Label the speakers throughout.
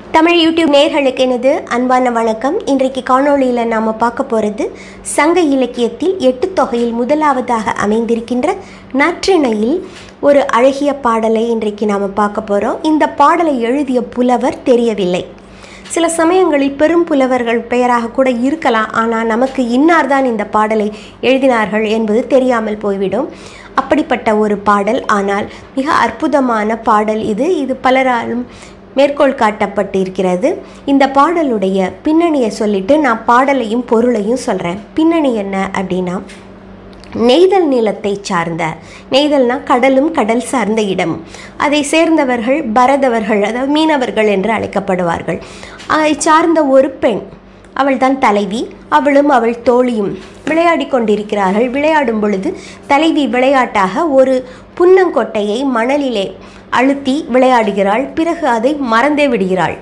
Speaker 1: Tamil YouTube நேர்களுக்கு எனது அன்பான வணக்கம் இன்றைக்கு காணொளியில் நாம் பார்க்க போகிறது சங்க இலக்கியத்தில் எட்டு தொகையில் முதலாவதாக அமைந்திருக்கின்ற நற்றிணையில் ஒரு அழகிய பாடலை இன்றைக்கு நாம் பார்க்க போகிறோம் இந்த பாடலை எழுதிய புலவர் தெரியவில்லை சில சமயங்களில் பெரும் புலவர்கள் பெயராக கூட இருக்கலாம் ஆனால் நமக்கு இன்னார்தான் இந்த பாடலை எழுதினார்கள் என்பது தெரியாமல் போய்விடும் அப்படிப்பட்ட ஒரு பாடல் ஆனால் மிக அற்புதமான பாடல் இது இது பலராலும் மேற்கோள் காட்டப்பட்டிருக்கிறது இந்த பாடலுடைய பின்னணியை சொல்லிட்டு நான் பாடலையும் பொருளையும் சொல்கிறேன் பின்னணி என்ன அப்படின்னா நெய்தல் நிலத்தை சார்ந்த நெய்தல்னா கடலும் கடல் சார்ந்த இடம் அதை சேர்ந்தவர்கள் பரதவர்கள் அதாவது மீனவர்கள் என்று அழைக்கப்படுவார்கள் அதை சார்ந்த ஒரு பெண் அவள்தான் தலைவி அவளும் அவள் தோழியும் விளையாடி கொண்டிருக்கிறார்கள் விளையாடும் பொழுது தலைவி விளையாட்டாக ஒரு புன்னங்கொட்டையை மணலிலே அழுத்தி விளையாடுகிறாள் பிறகு அதை மறந்தே விடுகிறாள்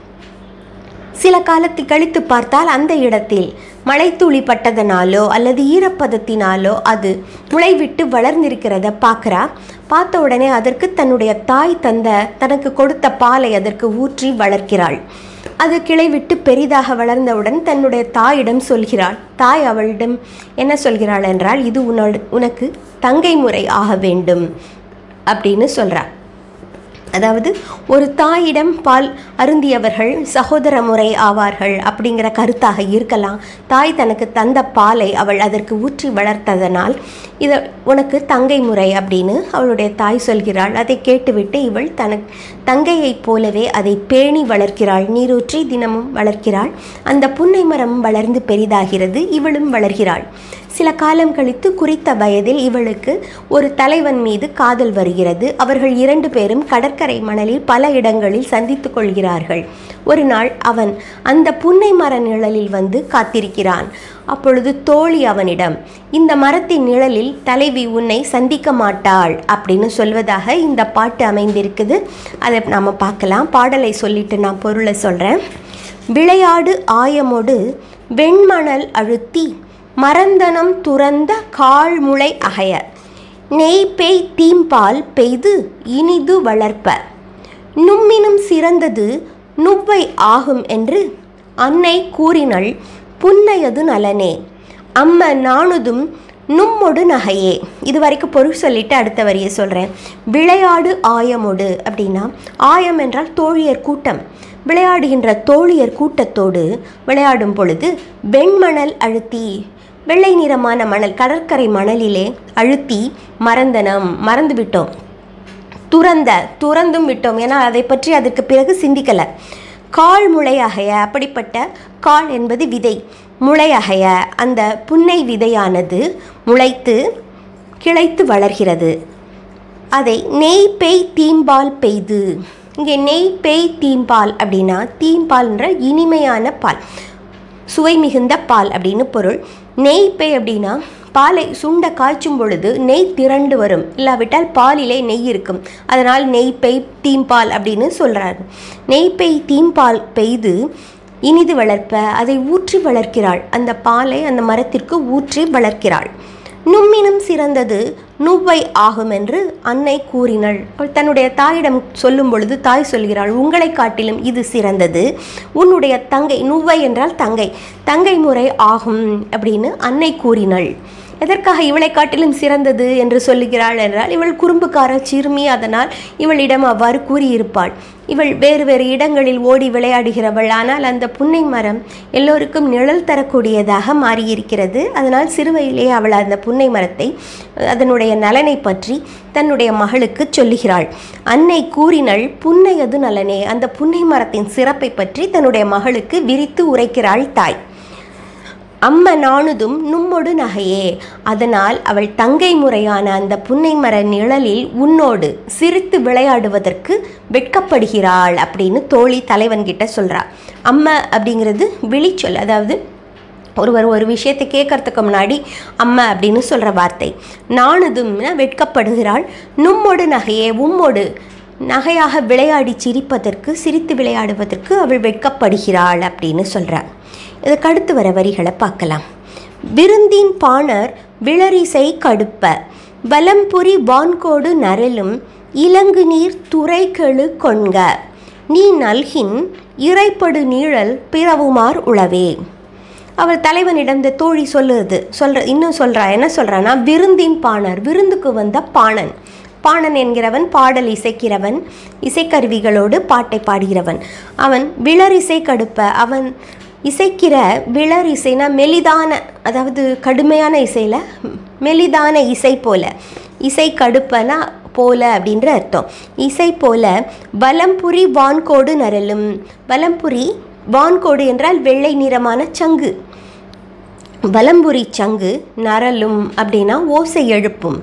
Speaker 1: சில காலத்தை கழித்து பார்த்தால் அந்த இடத்தில் மழைத்துளி பட்டதனாலோ அல்லது ஈரப்பதத்தினாலோ அது முளைவிட்டு வளர்ந்திருக்கிறத பார்க்குறா பார்த்த உடனே அதற்கு தன்னுடைய தாய் தந்த தனக்கு கொடுத்த பாலை அதற்கு ஊற்றி வளர்க்கிறாள் அது கிளை விட்டு பெரிதாக வளர்ந்தவுடன் தன்னுடைய தாயிடம் சொல்கிறாள் தாய் அவளிடம் என்ன சொல்கிறாள் என்றால் இது உன்னோட உனக்கு தங்கை முறை ஆக வேண்டும் அப்படின்னு சொல்கிறாள் அதாவது ஒரு தாயிடம் பால் அருந்தியவர்கள் சகோதர முறை ஆவார்கள் அப்படிங்கிற கருத்தாக இருக்கலாம் தாய் தனக்கு தந்த பாலை அவள் அதற்கு ஊற்றி வளர்த்ததனால் இதை உனக்கு தங்கை முறை அப்படின்னு அவளுடைய தாய் சொல்கிறாள் அதை கேட்டுவிட்டு இவள் தனக்கு தங்கையைப் போலவே அதை பேணி வளர்க்கிறாள் நீரூற்றி தினமும் வளர்க்கிறாள் அந்த புன்னை மரம் வளர்ந்து பெரிதாகிறது இவளும் வளர்கிறாள் சில காலம் கழித்து குறித்த வயதில் இவளுக்கு ஒரு தலைவன் மீது காதல் வருகிறது அவர்கள் இரண்டு பேரும் கடற்கரை மணலில் பல இடங்களில் சந்தித்து கொள்கிறார்கள் ஒரு நாள் அவன் அந்த புன்னை மர நிழலில் வந்து காத்திருக்கிறான் அப்பொழுது தோழி அவனிடம் இந்த மரத்தின் நிழலில் தலைவி உன்னை சந்திக்க மாட்டாள் அப்படின்னு சொல்வதாக இந்த பாட்டு அமைந்திருக்குது அதை நாம் பார்க்கலாம் பாடலை சொல்லிட்டு நான் பொருளை சொல்கிறேன் விளையாடு ஆயமோடு வெண்மணல் அழுத்தி மரந்தனம் துறந்த காழ்முளை அகைய நெய் பெய் தீம்பால் பெய்து இனிது வளர்ப்ப நும்மினும் சிறந்தது நுவ்வை ஆகும் என்று அன்னை கூறினள் புன்னையது நலனே அம்ம நாணுதும் நும்மொடு நகையே இது வரைக்கும் பொருள் சொல்லிட்டு அடுத்த வரியை சொல்கிறேன் விளையாடு ஆயமொடு அப்படின்னா ஆயம் என்றால் தோழியர் கூட்டம் விளையாடுகின்ற தோழியர் கூட்டத்தோடு விளையாடும் பொழுது வெண்மணல் அழுத்தி வெள்ளை நிறமான மணல் கடற்கரை மணலிலே அழுத்தி மறந்தனம் மறந்து விட்டோம் துறந்த துறந்தும் விட்டோம் ஏன்னா அதை பற்றி அதற்கு பிறகு சிந்திக்கலை கால் முளையகைய அப்படிப்பட்ட கால் என்பது விதை முளையகைய அந்த புன்னை விதையானது முளைத்து கிளைத்து வளர்கிறது அதை நெய் பெய் தீம்பால் பெய்து இங்கே நெய் பெய் தீம்பால் அப்படின்னா தீம்பால்ன்ற இனிமையான பால் சுவை மிகுந்த பால் அப்படின்னு பொருள் நெய் பெய் அப்படின்னா பாலை சுண்ட காய்ச்சும் பொழுது நெய் திரண்டு வரும் இல்லாவிட்டால் பாலிலே நெய் இருக்கும் அதனால் நெய் பெய் தீம்பால் அப்படின்னு சொல்கிறாரு நெய் பெய் தீம்பால் பெய்து இனிது வளர்ப்ப அதை ஊற்றி வளர்க்கிறாள் அந்த பாலை அந்த மரத்திற்கு ஊற்றி வளர்க்கிறாள் நும்மினும் சிறந்தது நுவ்வை ஆகும் என்று அன்னை கூறினள் அவள் தன்னுடைய தாயிடம் சொல்லும் பொழுது தாய் சொல்கிறாள் உங்களை காட்டிலும் இது சிறந்தது உன்னுடைய தங்கை நுவ்வை என்றால் தங்கை தங்கை முறை ஆகும் அப்படின்னு அன்னை கூறினள் எதற்காக இவளை காட்டிலும் சிறந்தது என்று சொல்லுகிறாள் என்றால் இவள் குறும்புக்கார சிறுமி அதனால் இவளிடம் அவ்வாறு கூறியிருப்பாள் இவள் வேறு வேறு இடங்களில் ஓடி விளையாடுகிறவள் ஆனால் அந்த புன்னை மரம் எல்லோருக்கும் நிழல் தரக்கூடியதாக மாறியிருக்கிறது அதனால் சிறுவையிலே அவள் அந்த புன்னை மரத்தை அதனுடைய நலனை பற்றி தன்னுடைய மகளுக்கு சொல்லுகிறாள் அன்னை கூறினள் புன்னையது நலனே அந்த புன்னை மரத்தின் சிறப்பை பற்றி தன்னுடைய மகளுக்கு விரித்து உரைக்கிறாள் தாய் அம்ம நாணுதும் நும்மொடு நகையே அதனால் அவள் தங்கை முறையான அந்த புன்னை மர நிழலில் உன்னோடு சிரித்து விளையாடுவதற்கு வெட்கப்படுகிறாள் அப்படின்னு தோழி தலைவன்கிட்ட சொல்கிறா அம்ம அப்படிங்கிறது விழிச்சொல் அதாவது ஒருவர் ஒரு விஷயத்தை கேட்கறதுக்கு முன்னாடி அம்மா அப்படின்னு சொல்கிற வார்த்தை நாணுதும்னா வெட்கப்படுகிறாள் நும்மொடு நகையே உம்மொடு நகையாக விளையாடி சிரிப்பதற்கு சிரித்து விளையாடுவதற்கு அவள் வெட்கப்படுகிறாள் அப்படின்னு சொல்கிறாள் இதுக்கு அடுத்து வர வரிகளை பார்க்கலாம் விருந்தின் பாணர் விளரிசை கடுப்ப வலம்புரி வான்கோடு நரலும் இலங்கு நீர் துறைகெழு கொண்க நீ நல்கின் இறைப்படு நீழல் பிறவுமார் உளவே அவர் தலைவனிடம் இந்த தோழி சொல்லுது சொல்ற இன்னும் சொல்றா என்ன சொல்றான்னா விருந்தின் பாணர் விருந்துக்கு வந்த பாணன் பாணன் என்கிறவன் பாடல் இசைக்கிறவன் இசைக்கருவிகளோடு பாட்டை பாடுகிறவன் அவன் விளரிசை கடுப்ப அவன் இசைக்கிற விளர் இசைனா மெலிதான அதாவது கடுமையான இசையில் மெலிதான இசை போல இசை கடுப்பனா போல அப்படின்ற அர்த்தம் இசை போல வலம்புரி வான்கோடு நரலும் வலம்புரி வான்கோடு என்றால் வெள்ளை நிறமான சங்கு வலம்புரி சங்கு நரலும் அப்படின்னா ஓசை எழுப்பும்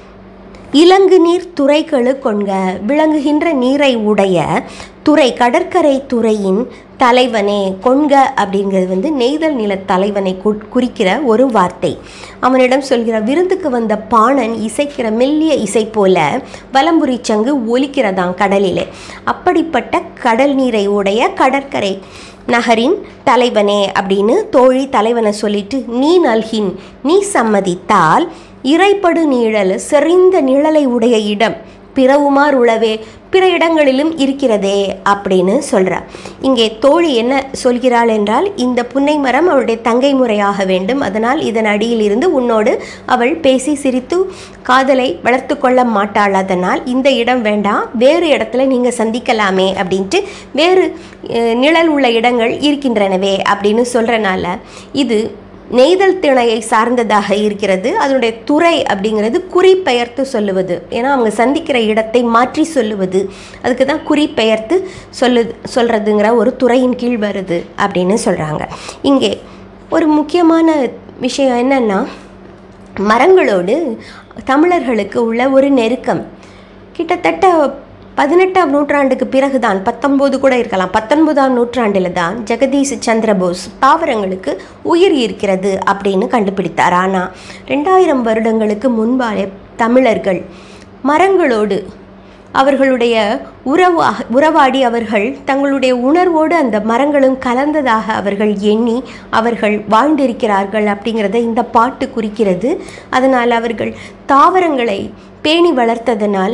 Speaker 1: இலங்கு நீர் துறைகளு கொண்க விளங்குகின்ற நீரை உடைய துறை கடற்கரை துறையின் தலைவனே கொண்க அப்படிங்கிறது வந்து நெய்தல் நில தலைவனை கு- குறிக்கிற ஒரு வார்த்தை அவனிடம் சொல்கிற விருந்துக்கு வந்த பாணன் இசைக்கிற மெல்லிய இசை போல வலம்புரி சங்கு ஒலிக்கிறதாம் கடலிலே அப்படிப்பட்ட கடல் நீரை உடைய கடற்கரை நகரின் தலைவனே அப்படின்னு தோழி தலைவனை சொல்லிட்டு நீ நல்கின் நீ சம்மதித்தால் இறைப்படு நீழல் செறிந்த நிழலை உடைய இடம் பிறவுமார் உளவே பிற இடங்களிலும் இருக்கிறதே அப்படின்னு சொல்கிறார் இங்கே தோழி என்ன சொல்கிறாள் என்றால் இந்த புன்னை மரம் அவளுடைய தங்கை முறையாக வேண்டும் அதனால் இதன் அடியில் இருந்து உன்னோடு அவள் பேசி சிரித்து காதலை வளர்த்து கொள்ள மாட்டாள் அதனால் இந்த இடம் வேண்டாம் வேறு இடத்துல நீங்கள் சந்திக்கலாமே அப்படின்ட்டு வேறு அஹ், நிழல் உள்ள இடங்கள் இருக்கின்றனவே அப்படின்னு சொல்கிறனால இது நெய்தல் திணையை சார்ந்ததாக இருக்கிறது அதனுடைய துறை அப்படிங்கிறது குறிப்பெயர்த்து சொல்லுவது ஏன்னா அவங்க சந்திக்கிற இடத்தை மாற்றி சொல்லுவது அதுக்கு தான் குறிப்பெயர்த்து சொல்லு சொல்கிறதுங்கிற ஒரு துறையின் கீழ் வருது அப்படின்னு சொல்கிறாங்க இங்கே ஒரு முக்கியமான விஷயம் என்னன்னா மரங்களோடு தமிழர்களுக்கு உள்ள ஒரு நெருக்கம் கிட்டத்தட்ட பதினெட்டாம் நூற்றாண்டுக்கு பிறகுதான் பத்தொம்போது கூட இருக்கலாம் பத்தொன்பதாம் நூற்றாண்டில் தான் ஜெகதீஷ் சந்திரபோஸ் தாவரங்களுக்கு உயிர் இருக்கிறது அப்படின்னு கண்டுபிடித்தார் ஆனால் ரெண்டாயிரம் வருடங்களுக்கு முன்பாலே தமிழர்கள் மரங்களோடு அவர்களுடைய உறவு உறவாடி அவர்கள் தங்களுடைய உணர்வோடு அந்த மரங்களும் கலந்ததாக அவர்கள் எண்ணி அவர்கள் வாழ்ந்திருக்கிறார்கள் அப்படிங்கிறத இந்த பாட்டு குறிக்கிறது அதனால் அவர்கள் தாவரங்களை பேணி வளர்த்ததனால்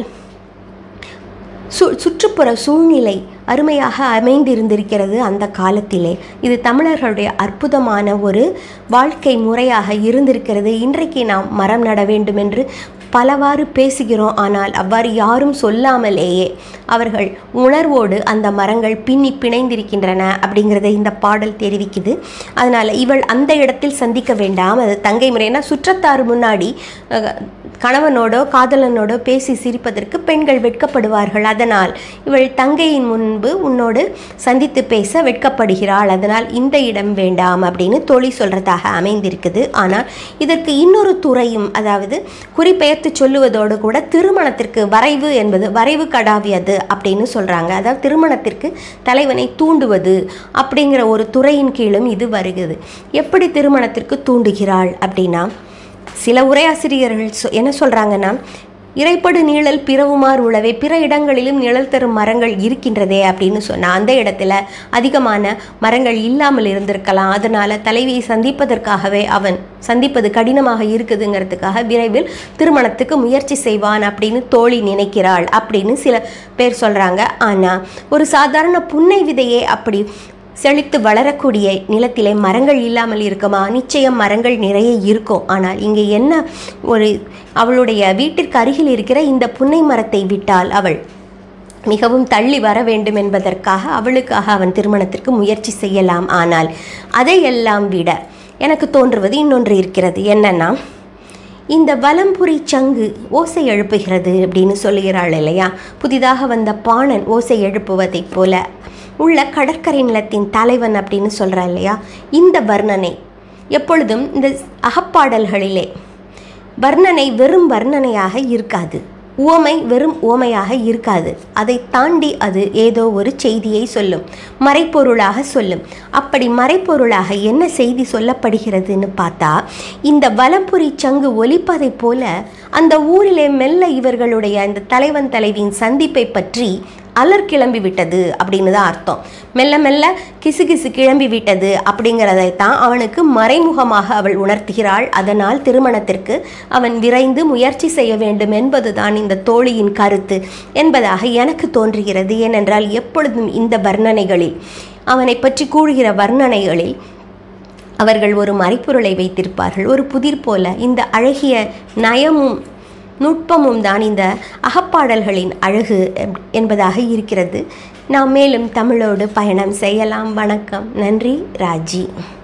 Speaker 1: சு சுற்றுப்புற சூழ்நிலை அருமையாக அமைந்திருந்திருக்கிறது அந்த காலத்திலே இது தமிழர்களுடைய அற்புதமான ஒரு வாழ்க்கை முறையாக இருந்திருக்கிறது இன்றைக்கு நாம் மரம் நட வேண்டும் என்று பலவாறு பேசுகிறோம் ஆனால் அவ்வாறு யாரும் சொல்லாமலேயே அவர்கள் உணர்வோடு அந்த மரங்கள் பின்னி பிணைந்திருக்கின்றன அப்படிங்கிறத இந்த பாடல் தெரிவிக்குது அதனால் இவள் அந்த இடத்தில் சந்திக்க வேண்டாம் அது தங்கை முறைனா சுற்றத்தார் முன்னாடி அஹ், கணவனோடோ காதலனோடோ பேசி சிரிப்பதற்கு பெண்கள் வெட்கப்படுவார்கள் அதனால் இவள் தங்கையின் முன்பு உன்னோடு சந்தித்து பேச வெட்கப்படுகிறாள் அதனால் இந்த இடம் வேண்டாம் அப்படின்னு தோழி சொல்றதாக அமைந்திருக்குது ஆனால் இதற்கு இன்னொரு துறையும் அதாவது குறிப்பெயர்த்து சொல்லுவதோடு கூட திருமணத்திற்கு வரைவு என்பது வரைவு கடாவியது அப்படின்னு சொல்றாங்க அதாவது திருமணத்திற்கு தலைவனை தூண்டுவது அப்படிங்கிற ஒரு துறையின் கீழும் இது வருகிறது எப்படி திருமணத்திற்கு தூண்டுகிறாள் அப்படின்னா சில உரையாசிரியர்கள் சொ- என்ன சொல்றாங்கன்னா இறைப்படு நீழல் பிறவுமார் உளவே பிற இடங்களிலும் நிழல் தரும் மரங்கள் இருக்கின்றதே அப்படின்னு சொன்னா அந்த இடத்துல அதிகமான மரங்கள் இல்லாமல் இருந்திருக்கலாம் அதனால தலைவியை சந்திப்பதற்காகவே அவன் சந்திப்பது கடினமாக இருக்குதுங்கிறதுக்காக விரைவில் திருமணத்துக்கு முயற்சி செய்வான் அப்படின்னு தோழி நினைக்கிறாள் அப்படின்னு சில பேர் சொல்றாங்க ஆனா ஒரு சாதாரண புன்னை விதையே அப்படி செழித்து வளரக்கூடிய நிலத்திலே மரங்கள் இல்லாமல் இருக்குமா நிச்சயம் மரங்கள் நிறைய இருக்கும் ஆனால் இங்கே என்ன ஒரு அவளுடைய வீட்டிற்கு அருகில் இருக்கிற இந்த புன்னை மரத்தை விட்டால் அவள் மிகவும் தள்ளி வர வேண்டும் என்பதற்காக அவளுக்காக அவன் திருமணத்திற்கு முயற்சி செய்யலாம் ஆனால் அதையெல்லாம் விட எனக்கு தோன்றுவது இன்னொன்று இருக்கிறது என்னன்னா இந்த வலம்புரி சங்கு ஓசை எழுப்புகிறது அப்படின்னு சொல்லுகிறாள் இல்லையா புதிதாக வந்த பாணன் ஓசை எழுப்புவதைப் போல உள்ள கடற்கரை நிலத்தின் தலைவன் அப்படின்னு சொல்கிறா இல்லையா இந்த வர்ணனை எப்பொழுதும் இந்த அகப்பாடல்களிலே வர்ணனை வெறும் வர்ணனையாக இருக்காது உவமை வெறும் உவமையாக இருக்காது அதை தாண்டி அது ஏதோ ஒரு செய்தியை சொல்லும் மறைப்பொருளாக சொல்லும் அப்படி மறைப்பொருளாக என்ன செய்தி சொல்லப்படுகிறதுன்னு பார்த்தா இந்த வலம்புரி சங்கு ஒலிப்பதைப் போல அந்த ஊரிலே மெல்ல இவர்களுடைய அந்த தலைவன் தலைவியின் சந்திப்பை பற்றி அலர் கிளம்பி விட்டது அப்படின்னு தான் அர்த்தம் மெல்ல மெல்ல கிசுகிசு கிளம்பி விட்டது அப்படிங்கிறதை தான் அவனுக்கு மறைமுகமாக அவள் உணர்த்துகிறாள் அதனால் திருமணத்திற்கு அவன் விரைந்து முயற்சி செய்ய வேண்டும் என்பதுதான் இந்த தோழியின் கருத்து என்பதாக எனக்கு தோன்றுகிறது ஏனென்றால் எப்பொழுதும் இந்த வர்ணனைகளில் அவனை பற்றி கூறுகிற வர்ணனைகளில் அவர்கள் ஒரு மறைப்பொருளை வைத்திருப்பார்கள் ஒரு புதிர் போல இந்த அழகிய நயமும் நுட்பமும் தான் இந்த அகப்பாடல்களின் அழகு எப்- என்பதாக இருக்கிறது நாம் மேலும் தமிழோடு பயணம் செய்யலாம் வணக்கம் நன்றி ராஜி